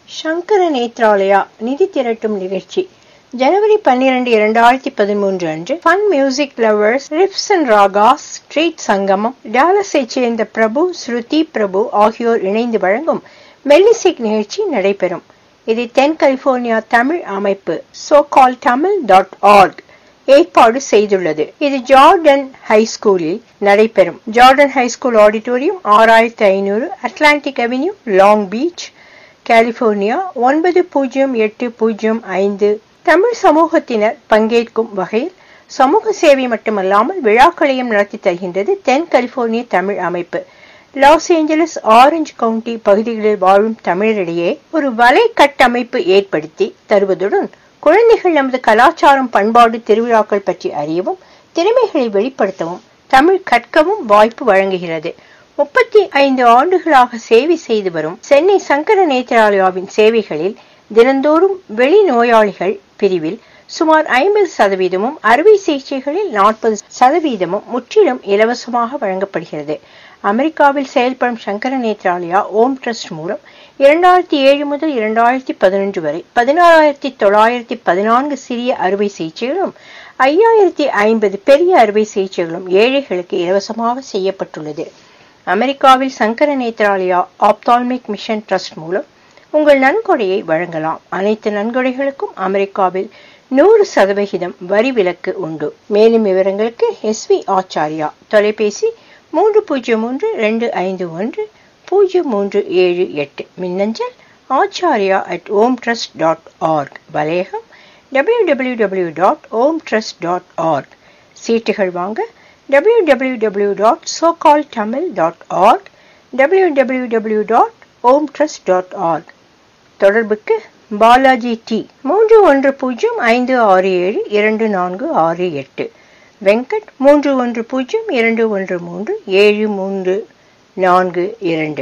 சங்கர நேத்ராலயா நிதி திரட்டும் நிகழ்ச்சி ஜனவரி பன்னிரண்டு இரண்டாயிரத்தி பதிமூன்று அன்று ஃபன் மியூசிக் லவர்ஸ் ரிப்ஸ் அண்ட் ராகாஸ் ஸ்ட்ரீட் சங்கமம் டாலஸைச் சேர்ந்த பிரபு ஸ்ருதி பிரபு ஆகியோர் இணைந்து வழங்கும் மெல்லிசிக் நிகழ்ச்சி நடைபெறும் இது தென் கலிபோர்னியா தமிழ் அமைப்பு SoCal Tamil dot org ஏற்பாடு செய்துள்ளது இது ஜார்டன் ஹை ஸ்கூலில் நடைபெறும் ஜார்டன் ஹை ஸ்கூல் ஆடிட்டோரியம் ஆறாயிரத்தி ஐநூறு Atlantic Avenue Long Beach California ஒன்பது பூஜ்ஜியம் எட்டு பூஜ்ஜியம் ஐந்து தமிழ் சமூகத்தினர் பங்கேற்கும் வகையில் சமூக சேவை மட்டுமல்லாமல் விழாக்களையும் நடத்தி தருகின்றது தென் கலிபோர்னிய தமிழ் அமைப்பு லாஸ் ஏஞ்சலஸ் ஆரஞ்சு கவுண்டி பகுதிகளில் வாழும் தமிழரிடையே ஒரு வலை கட்டமைப்பு ஏற்படுத்தி தருவதுடன் குழந்தைகள் நமது கலாச்சாரம் பண்பாடு திருவிழாக்கள் பற்றி அறியவும் திறமைகளை வெளிப்படுத்தவும் தமிழ் கற்கவும் வாய்ப்பு வழங்குகிறது முப்பத்தி ஐந்து ஆண்டுகளாக சேவை செய்து வரும் சென்னை சங்கர நேத்ராலயாவின் சேவைகளில் தினந்தோறும் வெளி நோயாளிகள் பிரிவில் சுமார் ஐம்பது சதவீதமும் அறுவை சிகிச்சைகளில் நாற்பது சதவீதமும் முற்றிலும் இலவசமாக வழங்கப்படுகிறது அமெரிக்காவில் செயல்படும் சங்கர நேத்ராலயா ஓம் ட்ரஸ்ட் மூலம் இரண்டாயிரத்தி ஏழு முதல் இரண்டாயிரத்தி பதினொன்று வரை பதினாறாயிரத்தி தொள்ளாயிரத்தி பதினான்கு சிறிய அறுவை சிகிச்சைகளும் ஐயாயிரத்தி ஐம்பது பெரிய அறுவை சிகிச்சைகளும் ஏழைகளுக்கு இலவசமாக செய்யப்பட்டுள்ளது அமெரிக்காவில் Sankara Nethralaya Ophthalmic Mission Trust மூலம் உங்கள் நன்கொடையை வழங்கலாம் அனைத்து நன்கொடைகளுக்கும் அமெரிக்காவில் நூறு சதவிகிதம் வரி விலக்கு உண்டு மேலும் விவரங்களுக்கு எஸ் வி ஆச்சாரியா தொலைபேசி மூன்று பூஜ்ஜியம் மூன்று ரெண்டு ஐந்து ஒன்று பூஜ்ஜியம் மூன்று ஏழு எட்டு மின்னஞ்சல் Acharya at Om trust dot org வலையகம் W W W dot Om trust dot org சீட்டுகள் வாங்க W W W dot SoCal Tamil dot org W W W dot Om trust dot org தொடர்புக்கு பாலாஜி டி மூன்று ஒன்று பூஜ்ஜியம் ஐந்து ஆறு ஏழு இரண்டு நான்கு ஆறு எட்டு வெங்கட் மூன்று ஒன்று பூஜ்ஜியம் இரண்டு ஒன்று மூன்று ஏழு மூன்று நான்கு இரண்டு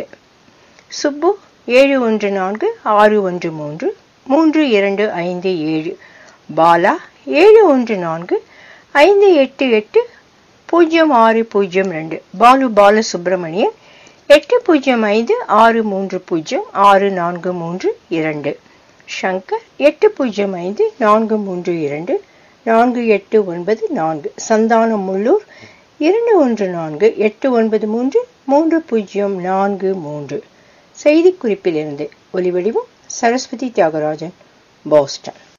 சுப்பு ஏழு ஒன்று நான்கு ஆறு ஒன்று மூன்று மூன்று இரண்டு ஐந்து ஏழு பாலா ஏழு ஒன்று நான்கு ஐந்து எட்டு எட்டு பூஜ்ஜியம் ஆறு பூஜ்ஜியம் ரெண்டு பாலு பால சுப்பிரமணியன் எட்டு பூஜ்ஜியம் ஐந்து ஆறு மூன்று பூஜ்ஜியம் ஆறு நான்கு மூன்று இரண்டு ஷங்கர் எட்டு பூஜ்ஜியம் ஐந்து நான்கு மூன்று இரண்டு நான்கு எட்டு ஒன்பது நான்கு சந்தானம் முள்ளூர் இரண்டு ஒன்று நான்கு எட்டு ஒன்பது மூன்று மூன்று பூஜ்ஜியம் நான்கு மூன்று செய்திக்குறிப்பிலிருந்து ஒலிவடிவம் சரஸ்வதி தியாகராஜன் போஸ்டன்